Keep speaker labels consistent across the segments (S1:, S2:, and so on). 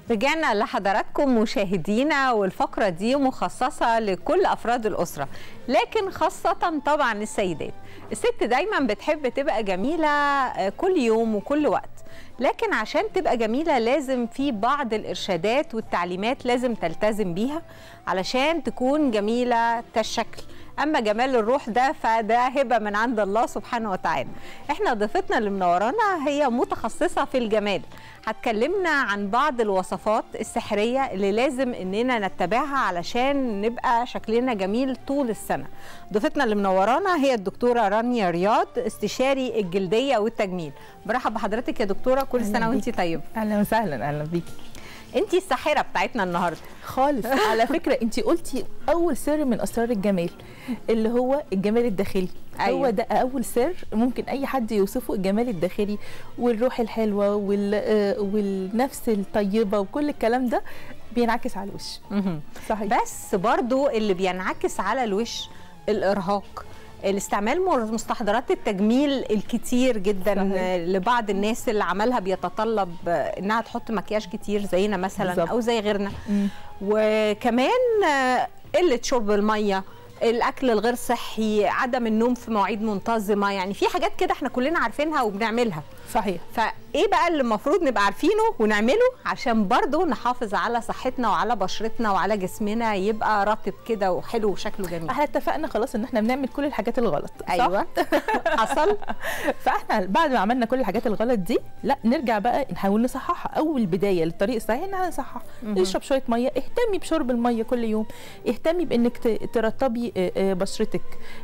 S1: رجعنا لحضراتكم مشاهدينا والفقرة دي مخصصة لكل أفراد الأسرة لكن خاصة طبعا السيدات الست دايما بتحب تبقى جميلة كل يوم وكل وقت لكن عشان تبقى جميلة لازم في بعض الإرشادات والتعليمات لازم تلتزم بيها علشان تكون جميلة كالشكل اما جمال الروح ده فده هبه من عند الله سبحانه وتعالى احنا ضيفتنا اللي منورانا هي متخصصه في الجمال هتكلمنا عن بعض الوصفات السحريه اللي لازم اننا نتبعها علشان نبقى شكلنا جميل طول السنه ضيفتنا اللي منورانا هي الدكتوره رانيا رياض استشاري الجلديه والتجميل برحب بحضرتك يا دكتوره كل سنه وانت طيبه
S2: اهلا وسهلا اهلا بيكي
S1: انت الساحره بتاعتنا النهارده
S2: خالص على فكره انت قلتي اول سر من اسرار الجمال اللي هو الجمال الداخلي أيوة. هو ده اول سر ممكن اي حد يوصفه الجمال الداخلي والروح الحلوه وال والنفس الطيبه وكل الكلام ده بينعكس على الوش
S1: صحيح بس برضو اللي بينعكس على الوش الارهاق الاستعمال مستحضرات التجميل الكتير جدا صحيح. لبعض الناس اللي عملها بيتطلب انها تحط مكياج كتير زينا مثلا بالزبط. او زي غيرنا م. وكمان قله شرب الميه الاكل الغير صحي عدم النوم في مواعيد منتظمه يعني في حاجات كده احنا كلنا عارفينها وبنعملها
S2: صحيح
S1: فايه بقى اللي المفروض نبقى عارفينه ونعمله عشان برضو نحافظ على صحتنا وعلى بشرتنا وعلى جسمنا يبقى رطب كده وحلو وشكله جميل
S2: احنا اتفقنا خلاص ان احنا بنعمل كل الحاجات الغلط صح؟
S1: ايوه حصل
S2: فاحنا بعد ما عملنا كل الحاجات الغلط دي لا نرجع بقى نحاول نصححها اول بدايه للطريق الصحيح ان احنا نصححها نشرب شويه ميه اهتمي بشرب الميه كل يوم اهتمي بانك ترطبي بشرتك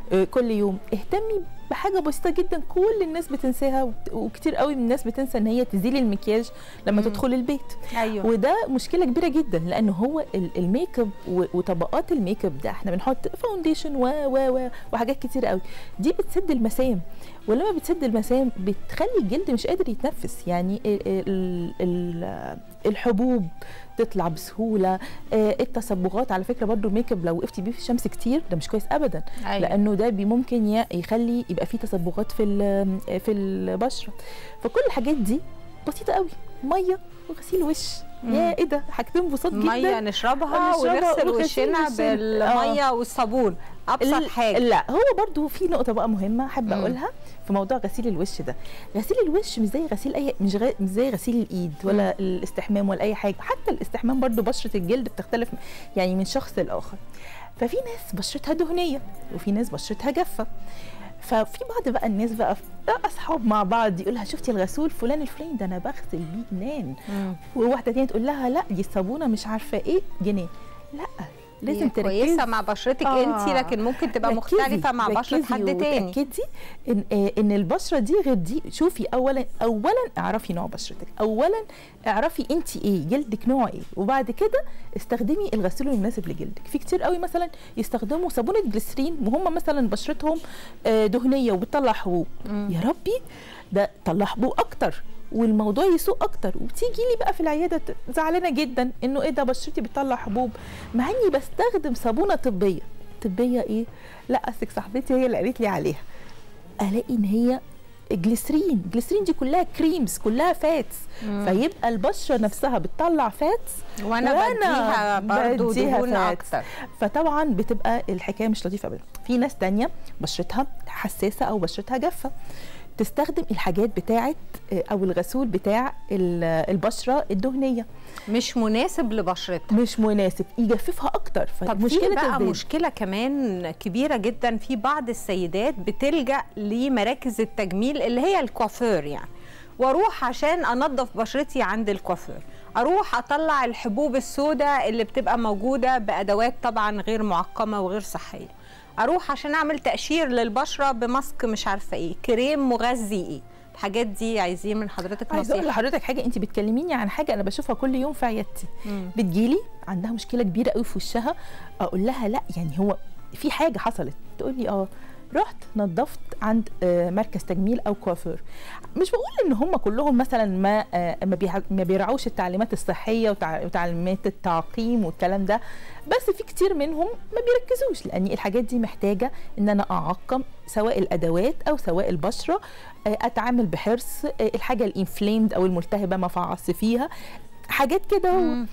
S2: كل يوم اهتمي بحاجه بسيطه جدا كل الناس بتنساها وكتير قوي من الناس بتنسى ان هي تزيل المكياج لما مم. تدخل البيت
S1: أيوة.
S2: وده مشكله كبيره جدا لان هو الميك اب وطبقات الميك اب ده احنا بنحط فاونديشن و و وحاجات كتير قوي دي بتسد المسام ولما بتسد المسام بتخلي الجلد مش قادر يتنفس يعني ال ال ال الحبوب تطلع بسهوله آه التصبغات على فكره برضو الميك اب لو وقفتي بيه في الشمس كتير ده مش كويس ابدا
S1: أيوة.
S2: لانه ده ممكن يخلي يبقى فيه تصبغات في في البشره فكل الحاجات دي بسيطه قوي ميه وغسيل وش يا ايه ده حاجتين بساط جدا
S1: ميه نشربها ونغسل وشنا بالميه آه. والصابون ابسط حاجه
S2: لا هو برضو في نقطه بقى مهمه احب اقولها في موضوع غسيل الوش ده غسيل الوش مش زي غسيل اي مش, غ... مش زي غسيل الايد ولا مم. الاستحمام ولا اي حاجه حتى الاستحمام برضو بشره الجلد بتختلف يعني من شخص لاخر ففي ناس بشرتها دهنيه وفي ناس بشرتها جافه ففي بعض بقى الناس بقى اصحاب مع بعض يقول لها شفتي الغسول فلان الفلاني ده انا بغسل بيه جنان وواحده تانية تقول لها لا دي الصابونه مش عارفه ايه جنان لا لازم تركزي
S1: كويسه مع بشرتك آه. انت لكن ممكن تبقى مختلفه مع بشره حد تاني
S2: ركزي ان آه ان البشره دي غير دي شوفي اولا اولا اعرفي نوع بشرتك اولا اعرفي انت ايه جلدك نوع ايه وبعد كده استخدمي الغسول المناسب لجلدك في كتير قوي مثلا يستخدموا صابونه جليسرين وهم مثلا بشرتهم آه دهنيه وبتطلع حبوب يا ربي ده طلع حبوب اكتر والموضوع يسوء اكتر وبتيجي لي بقى في العياده زعلانه جدا انه ايه ده بشرتي بتطلع حبوب مع اني بستخدم صابونه طبيه طبيه ايه لا اصلك صاحبتي هي اللي قالت لي عليها الاقي ان هي جليسرين جليسرين دي كلها كريمز كلها فاتس مم. فيبقى البشره نفسها بتطلع فاتس
S1: وانا, وأنا بديها برضه دهون اكتر
S2: فطبعا بتبقى الحكايه مش لطيفه ابدا في ناس تانية بشرتها حساسه او بشرتها جافه تستخدم الحاجات بتاعه او الغسول بتاع البشره الدهنيه
S1: مش مناسب لبشرتها
S2: مش مناسب يجففها اكتر
S1: طب مشكله بقى تزداد. مشكله كمان كبيره جدا في بعض السيدات بتلجا لمراكز التجميل اللي هي الكوافير يعني واروح عشان انظف بشرتي عند الكوافير اروح اطلع الحبوب السوداء اللي بتبقى موجوده بادوات طبعا غير معقمه وغير صحيه اروح عشان اعمل تقشير للبشره بماسك مش عارفه ايه كريم مغذي ايه الحاجات دي عايزين من حضرتك
S2: عايزه اقول لحضرتك حاجه انت بتكلميني عن حاجه انا بشوفها كل يوم في عيادتي بتجيلي عندها مشكله كبيره قوي في وشها اقول لها لا يعني هو في حاجه حصلت تقول لي اه رحت نظفت عند مركز تجميل او كوافير مش بقول ان هم كلهم مثلا ما ما بيرعوش التعليمات الصحيه وتعليمات التعقيم والكلام ده بس في كتير منهم ما بيركزوش لان الحاجات دي محتاجه ان انا اعقم سواء الادوات او سواء البشره اتعامل بحرص الحاجه الانفليمد او الملتهبه ما افعص فيها حاجات كده و-
S1: مم.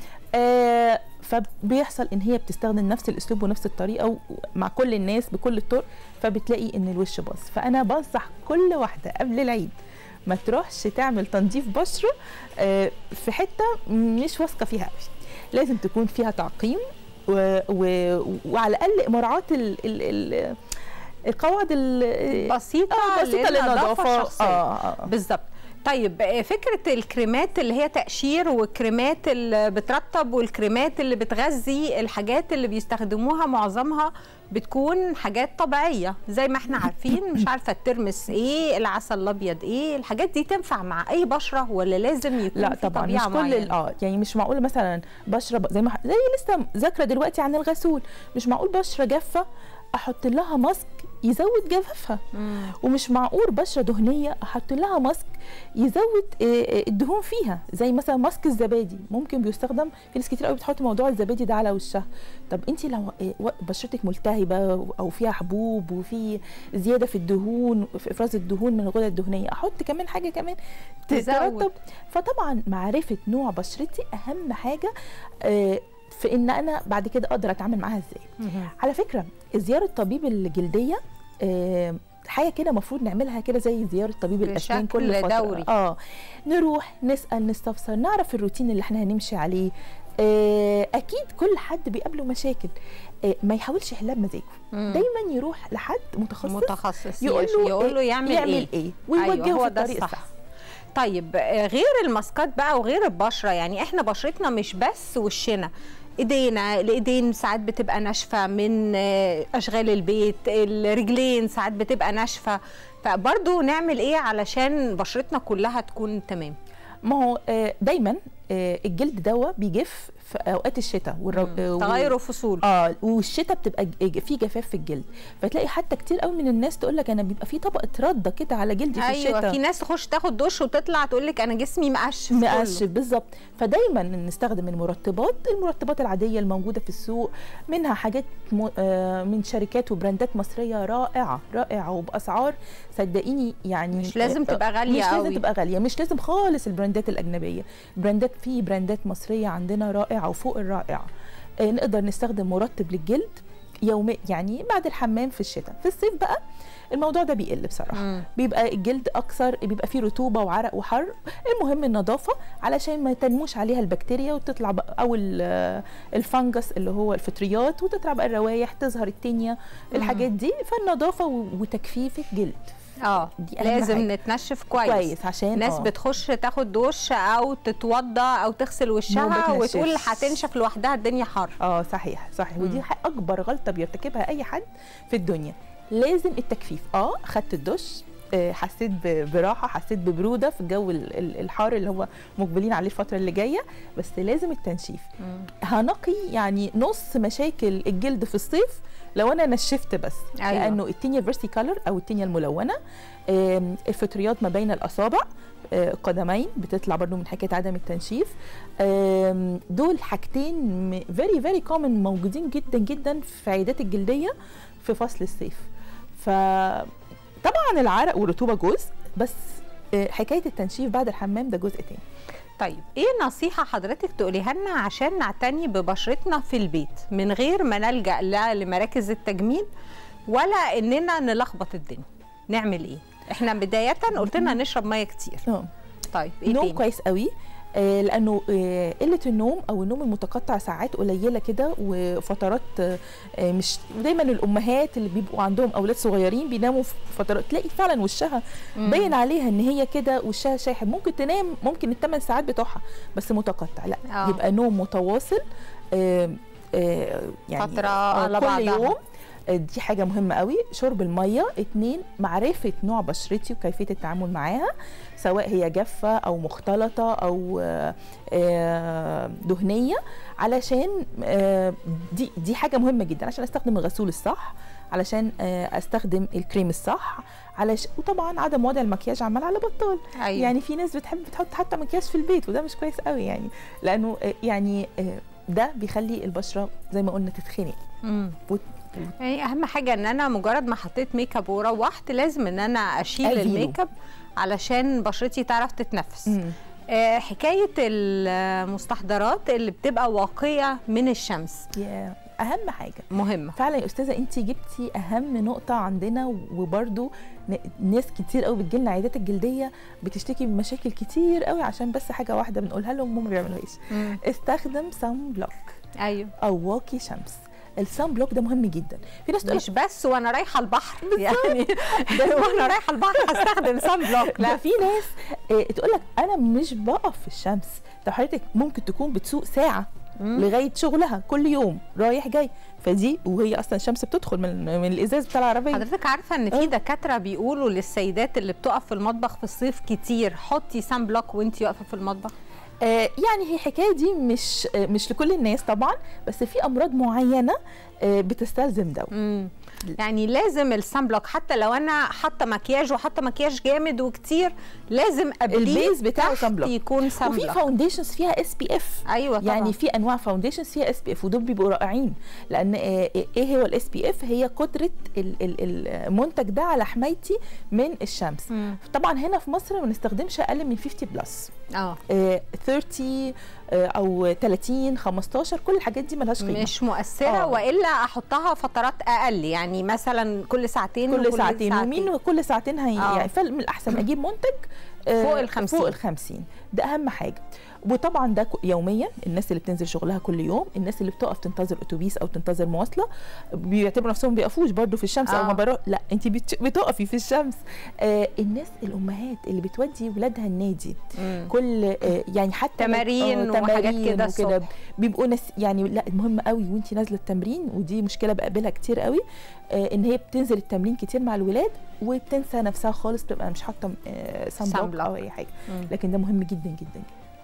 S2: آه فبيحصل ان هي بتستخدم نفس الاسلوب ونفس الطريقه و- مع كل الناس بكل الطرق فبتلاقي ان الوش باظ فانا بنصح كل واحده قبل العيد ما تروحش تعمل تنظيف بشره آه في حته مش واثقه فيها قوي لازم تكون فيها تعقيم و... و... وعلى الاقل مراعاه ال... ال... ال... القواعد ال...
S1: بسيطه
S2: آه بسيطه للنظافه
S1: شخصيه
S2: آه آه.
S1: بالظبط طيب آه، فكرة الكريمات اللي هي تقشير والكريمات اللي بترطب والكريمات اللي بتغذي الحاجات اللي بيستخدموها معظمها بتكون حاجات طبيعية زي ما احنا عارفين مش عارفة الترمس ايه العسل الابيض ايه الحاجات دي تنفع مع اي بشرة ولا لازم يكون
S2: لا
S1: في
S2: طبعا مش
S1: طبيعة
S2: كل
S1: معينة؟
S2: ال- اه يعني مش معقول مثلا بشره ب- زي ما ح- زي لسه ذاكره دلوقتي عن الغسول مش معقول بشره جافه احط لها ماسك يزود جفافها
S1: مم.
S2: ومش معقول بشره دهنيه احط لها ماسك يزود آه، آه، الدهون فيها زي مثلا ماسك الزبادي ممكن بيستخدم في ناس كتير قوي بتحط موضوع الزبادي ده على وشها طب انت لو آه، و- بشرتك ملتهبه او فيها حبوب وفي زياده في الدهون في افراز الدهون من الغدد الدهنيه احط كمان حاجه كمان ت-
S1: تزود.
S2: ترطب فطبعا معرفه نوع بشرتي اهم حاجه آه، في ان انا بعد كده اقدر اتعامل معاها ازاي
S1: مهم.
S2: على فكره زياره طبيب الجلديه آه، حاجه كده المفروض نعملها كده زي زياره طبيب الاسنان
S1: بشكل
S2: كل فتره
S1: دوري.
S2: اه نروح نسال نستفسر نعرف الروتين اللي احنا هنمشي عليه آه، اكيد كل حد بيقابله مشاكل آه، ما يحاولش يحلها بمزاجه
S1: مم.
S2: دايما يروح لحد متخصص
S1: متخصص
S2: يقول
S1: يش-
S2: له
S1: يقول له
S2: إيه-
S1: يعمل,
S2: يعمل
S1: ايه,
S2: ايه ويوجهه
S1: أيوة هو
S2: في
S1: ده
S2: الطريق
S1: الصح.
S2: الصح
S1: طيب آه، غير الماسكات بقى وغير البشره يعني احنا بشرتنا مش بس وشنا ايدينا الايدين ساعات بتبقى ناشفه من آه، اشغال البيت الرجلين ساعات بتبقى ناشفه فبرضه نعمل ايه علشان بشرتنا كلها تكون تمام
S2: ما هو آه، دايما آه، الجلد دوا بيجف في اوقات الشتاء والر... آه، وال-
S1: تغير فصول
S2: اه والشتاء بتبقى ج- في جفاف في الجلد فتلاقي حتى كتير قوي من الناس تقول لك انا بيبقى في طبقه رده كده على جلدي في
S1: ايوه
S2: الشتاء
S1: في ناس تخش تاخد دش وتطلع تقول لك انا جسمي مقشف كله.
S2: مقشف بالظبط فدايما نستخدم المرطبات المرطبات العاديه الموجوده في السوق منها حاجات م... آه، من شركات وبراندات مصريه رائعه رائعه وباسعار صدقيني يعني
S1: مش لازم
S2: آه،
S1: تبقى غالية
S2: مش لازم
S1: قوي.
S2: تبقى غاليه مش لازم خالص البراندات الاجنبيه براندات في براندات مصريه عندنا رائعه وفوق الرائعه آه، نقدر نستخدم مرطب للجلد يومي يعني بعد الحمام في الشتاء في الصيف بقى الموضوع ده بيقل بصراحه
S1: مم.
S2: بيبقى الجلد اكثر بيبقى فيه رطوبه وعرق وحر المهم النظافه علشان ما تنموش عليها البكتيريا وتطلع بقى او ال- الفنجس اللي هو الفطريات وتطلع بقى الروايح تظهر التينيا الحاجات دي فالنظافه و- وتجفيف الجلد
S1: اه
S2: دي أهم
S1: لازم
S2: حاجة.
S1: نتنشف كويس
S2: كويس عشان
S1: ناس
S2: آه.
S1: بتخش تاخد دش او تتوضى او تغسل وشها
S2: بتنشفش.
S1: وتقول هتنشف لوحدها الدنيا حر
S2: اه صحيح صحيح ودي ح- اكبر غلطه بيرتكبها اي حد في الدنيا لازم التجفيف اه خدت الدش آه، حسيت ب- براحه حسيت ببروده في الجو ال- ال- الحار اللي هو مقبلين عليه الفتره اللي جايه بس لازم التنشيف هنقي يعني نص مشاكل الجلد في الصيف لو انا نشفت بس
S1: أيوة.
S2: لانه التينيا فيرسي كولر او التينيا الملونه آم، الفطريات ما بين الاصابع آه، قدمين بتطلع برضو من حكايه عدم التنشيف آم، دول حاجتين فيري فيري كومن موجودين جدا جدا في عيادات الجلديه في فصل الصيف فطبعا العرق والرطوبه جزء بس آه، حكايه التنشيف بعد الحمام ده جزء تاني
S1: طيب ايه نصيحه حضرتك تقوليها لنا عشان نعتني ببشرتنا في البيت من غير ما نلجا لا لمراكز التجميل ولا اننا نلخبط الدنيا نعمل ايه احنا بدايه قلت لنا نشرب ميه كتير
S2: اه
S1: طيب ايه
S2: نوم
S1: تاني
S2: كويس قوي آه، لانه آه، قله النوم او النوم المتقطع ساعات قليله كده وفترات آه، آه، مش دايما الامهات اللي بيبقوا عندهم اولاد صغيرين بيناموا في فترات تلاقي فعلا وشها باين عليها ان هي كده وشها شاحب ممكن تنام ممكن الثمان ساعات بتوعها بس متقطع لا
S1: آه.
S2: يبقى نوم متواصل آه، آه، يعني
S1: فترة
S2: آه،
S1: على
S2: كل
S1: بعضها.
S2: يوم آه، دي حاجة مهمة قوي شرب المية اتنين معرفة نوع بشرتي وكيفية التعامل معاها سواء هي جافة أو مختلطة أو آه، آه، دهنية علشان آه، دي دي حاجة مهمة جدا عشان أستخدم الغسول الصح علشان آه، أستخدم الكريم الصح علشان وطبعا عدم وضع المكياج عمال على بطال
S1: أيوة.
S2: يعني في ناس بتحب تحط حتى مكياج في البيت وده مش كويس قوي يعني لأنه آه، يعني آه، ده بيخلي البشرة زي ما قلنا تتخنق
S1: مم.
S2: وت-
S1: يعني اهم حاجه ان انا مجرد ما حطيت ميك اب وروحت لازم ان انا اشيل
S2: أزيله.
S1: الميك اب علشان بشرتي تعرف تتنفس
S2: مم.
S1: آه، حكايه المستحضرات اللي بتبقى واقيه من الشمس
S2: يا اهم حاجه
S1: مهمه
S2: فعلا يا استاذه انت جبتي اهم نقطه عندنا وبرده ناس كتير قوي بتجيلنا عيادات الجلديه بتشتكي من مشاكل كتير قوي عشان بس حاجه واحده بنقولها لهم هم ما بيعملوهاش
S1: مم.
S2: استخدم سان بلوك
S1: ايوه
S2: او واقي شمس السان بلوك ده مهم جدا في ناس تقول
S1: مش بس وانا رايحه البحر يعني وانا رايحه البحر هستخدم سان بلوك
S2: لا
S1: لا
S2: في ناس آه، تقول لك انا مش بقف في الشمس طب حضرتك ممكن تكون بتسوق ساعه
S1: مم.
S2: لغايه شغلها كل يوم رايح جاي فدي وهي اصلا الشمس بتدخل من من الازاز بتاع العربيه
S1: حضرتك عارفه ان
S2: آه.
S1: في دكاتره بيقولوا للسيدات اللي بتقف في المطبخ في الصيف كتير حطي سان بلوك وانتي واقفه في المطبخ
S2: آه يعني هي الحكايه دي مش آه مش لكل الناس طبعا بس في امراض معينه آه بتستلزم دواء
S1: مم. يعني لازم السان بلوك حتى لو انا حاطه مكياج وحاطه مكياج جامد وكتير لازم قبليه
S2: البيز بتاعه
S1: تحت
S2: سان بلوك.
S1: يكون سان
S2: وفي
S1: بلوك
S2: فاونديشنز فيها اس بي اف
S1: ايوه طبعا
S2: يعني في انواع فاونديشنز فيها اس بي اف ودول بيبقوا رائعين لان آه، ايه هو الاس بي اف هي قدره ال- ال- المنتج ده على حمايتي من الشمس
S1: مم.
S2: طبعا هنا في مصر ما بنستخدمش اقل من 50 بلس
S1: اه
S2: آه، 30 آه، او 30 15 كل الحاجات دي ملهاش قيمه
S1: مش مؤثره
S2: آه.
S1: والا احطها فترات اقل يعني مثلا كل ساعتين
S2: كل
S1: وكل
S2: ساعتين ومين كل ساعتين هي
S1: آه.
S2: يعني فمن الاحسن اجيب منتج آه،
S1: فوق ال 50.
S2: فوق ال 50 ده اهم حاجه وطبعا ده ك- يوميا الناس اللي بتنزل شغلها كل يوم الناس اللي بتقف تنتظر اتوبيس او تنتظر مواصله بيعتبروا نفسهم بيقفوش برضو في الشمس او
S1: آه.
S2: ما بروح لا انت بت- بتقفي في الشمس آه الناس الامهات اللي بتودي ولادها النادي
S1: مم.
S2: كل آه يعني حتى لو-
S1: تمارين
S2: آه،
S1: وحاجات
S2: تمارين
S1: كده
S2: وكده
S1: الصبح.
S2: بيبقوا ناس يعني لا مهم قوي وانت نازله التمرين ودي مشكله بقابلها كتير قوي آه ان هي بتنزل التمرين كتير مع الولاد وبتنسى نفسها خالص بتبقى مش حاطه آه سان
S1: سان
S2: بلوك او
S1: بلوك.
S2: اي حاجه
S1: مم.
S2: لكن ده مهم جدا جدا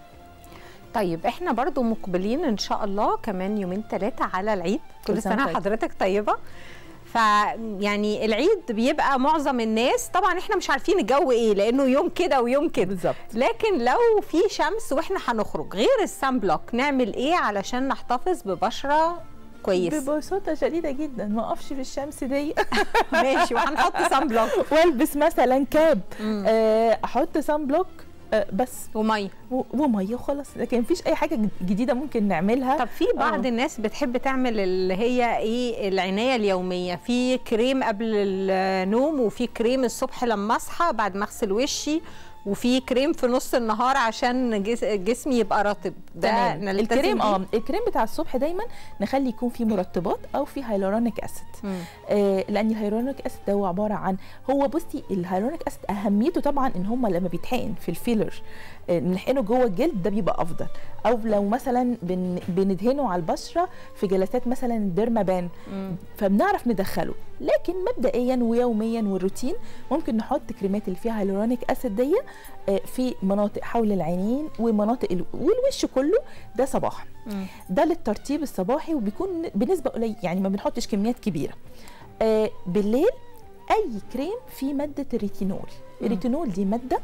S1: طيب احنا برضو مقبلين ان شاء الله كمان يومين ثلاثه على العيد كل
S2: كل سنة
S1: سنه
S2: وأنت
S1: حضرتك طيبه ف يعني العيد بيبقى معظم الناس طبعا احنا مش عارفين الجو ايه لانه يوم كده ويوم كده
S2: بالظبط
S1: لكن لو في شمس واحنا هنخرج غير السان بلوك نعمل ايه علشان نحتفظ ببشره كويس
S2: ببساطه شديده جدا ما اقفش في الشمس دي
S1: ماشي وهنحط سان بلوك
S2: والبس مثلا كاب
S1: مم.
S2: آه احط سان بلوك آه بس
S1: وميه
S2: و- وميه وخلاص لكن مفيش اي حاجه جديده ممكن نعملها
S1: طب في بعض
S2: آه.
S1: الناس بتحب تعمل اللي هي ايه العنايه اليوميه في كريم قبل النوم وفي كريم الصبح لما اصحى بعد ما اغسل وشي وفي كريم في نص النهار عشان جس- جسمي يبقى رطب ده
S2: تمام
S1: نلتزم
S2: الكريم
S1: بيه؟
S2: اه الكريم بتاع الصبح دايما نخلي يكون فيه مرطبات او فيه هيلورونيك اسيد
S1: مم.
S2: آه لان الهيلورونيك اسيد ده هو عباره عن هو بصي الهيلورونيك اسيد اهميته طبعا ان هم لما بيتحقن في الفيلر آه نحقنه جوه الجلد ده بيبقى افضل او لو مثلا بن بندهنه على البشره في جلسات مثلا الديرمابان
S1: مم.
S2: فبنعرف ندخله لكن مبدئيا ويوميا والروتين ممكن نحط كريمات اللي فيها هيلورونيك اسيد دي آه، في مناطق حول العينين ومناطق ال... والوش كله ده صباحا
S1: مم.
S2: ده للترطيب الصباحي وبيكون بنسبه قليله يعني ما بنحطش كميات كبيره آه بالليل اي كريم فيه ماده الريتينول الريتينول دي ماده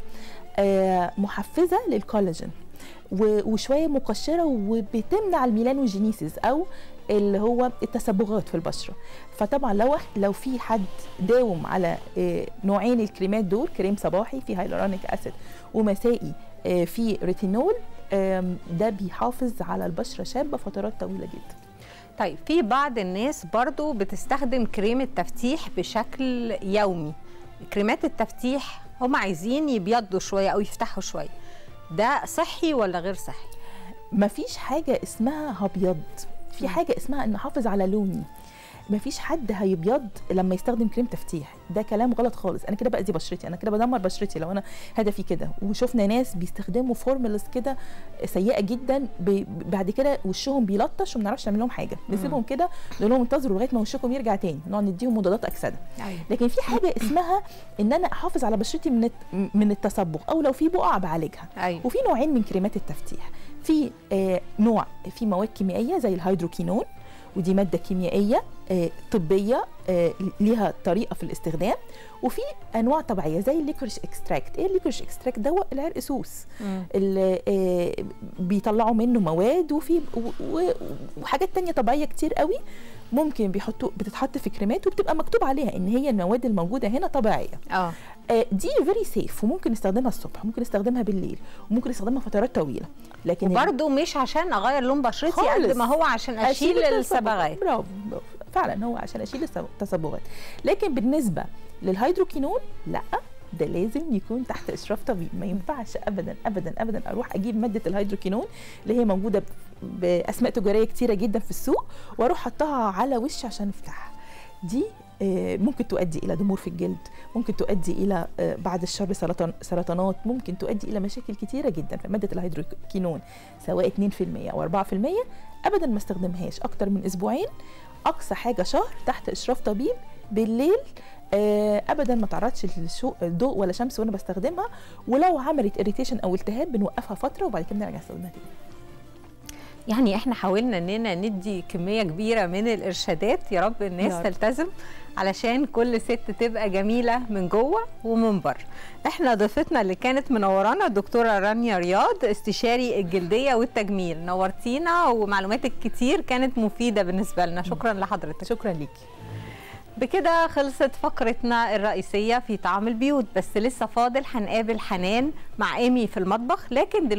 S2: آه محفزه للكولاجين و- وشويه مقشره وبتمنع الميلانوجينيسيس او اللي هو التصبغات في البشره فطبعا لو لو في حد داوم على آه، نوعين الكريمات دول كريم صباحي فيه هيلورونيك اسيد ومسائي آه، فيه ريتينول آم، ده بيحافظ على البشره شابه فترات طويله جدا
S1: طيب في بعض الناس برضو بتستخدم كريم التفتيح بشكل يومي كريمات التفتيح هم عايزين يبيضوا شويه او يفتحوا شويه ده صحي ولا غير صحي
S2: مفيش حاجه اسمها هبيض في
S1: مم.
S2: حاجه اسمها ان احافظ على لوني مفيش حد هيبيض لما يستخدم كريم تفتيح ده كلام غلط خالص انا كده باذي بشرتي انا كده بدمر بشرتي لو انا هدفي كده وشفنا ناس بيستخدموا فورمولاز كده سيئه جدا ب- بعد كده وشهم بيلطش وما نعرفش نعمل لهم حاجه نسيبهم كده نقول لهم انتظروا لغايه ما وشكم يرجع تاني نقعد نديهم مضادات اكسده
S1: ايوه
S2: لكن في حاجه اسمها ان انا احافظ على بشرتي من الت- من التصبغ او لو في بقع بعالجها
S1: ايوه
S2: وفي نوعين من كريمات التفتيح في آه نوع في مواد كيميائيه زي الهيدروكينون ودي ماده كيميائيه آه، طبيه آه، ليها طريقه في الاستخدام وفي انواع طبيعيه زي الليكوريش اكستراكت ايه الليكوريش اكستراكت ده العرق سوس اللي آه، بيطلعوا منه مواد وفي و- و- وحاجات تانية طبيعيه كتير قوي ممكن بيحطوا بتتحط في كريمات وبتبقى مكتوب عليها ان هي المواد الموجوده هنا طبيعيه
S1: اه
S2: آه، دي فيري سيف وممكن نستخدمها الصبح وممكن نستخدمها بالليل وممكن نستخدمها فترات طويله لكن
S1: وبرده مش عشان اغير لون بشرتي قد
S2: خالص.
S1: ما هو عشان اشيل
S2: التصبغ-
S1: الصبغات
S2: برافو برافو. فعلا هو عشان اشيل الصب- التصبغات لكن بالنسبه للهيدروكينون لا ده لازم يكون تحت اشراف طبيب ما ينفعش ابدا ابدا ابدا اروح اجيب ماده الهيدروكينون اللي هي موجوده ب- باسماء تجاريه كتيره جدا في السوق واروح احطها على وشي عشان افتحها دي آه، ممكن تؤدي الى ضمور في الجلد ممكن تؤدي الى آه، بعد الشر سرطان سرطانات ممكن تؤدي الى مشاكل كتيره جدا فماده الهيدروكينون سواء 2% او 4% ابدا ما استخدمهاش اكتر من اسبوعين اقصى حاجه شهر تحت اشراف طبيب بالليل آه، ابدا ما تعرضش للضوء ولا شمس وانا بستخدمها ولو عملت اريتيشن او التهاب بنوقفها فتره وبعد كده نرجع نستخدمها تاني
S1: يعني احنا حاولنا اننا ندي كميه كبيره من الارشادات يا رب الناس
S2: يا رب.
S1: تلتزم علشان كل ست تبقى جميله من جوه ومن بره احنا ضيفتنا اللي كانت منورانا الدكتوره رانيا رياض استشاري الجلديه والتجميل نورتينا ومعلوماتك كتير كانت مفيده بالنسبه لنا شكرا لحضرتك
S2: شكرا ليكي
S1: بكده خلصت فقرتنا الرئيسيه في طعام البيوت بس لسه فاضل هنقابل حنان مع ايمي في المطبخ لكن دلوقتي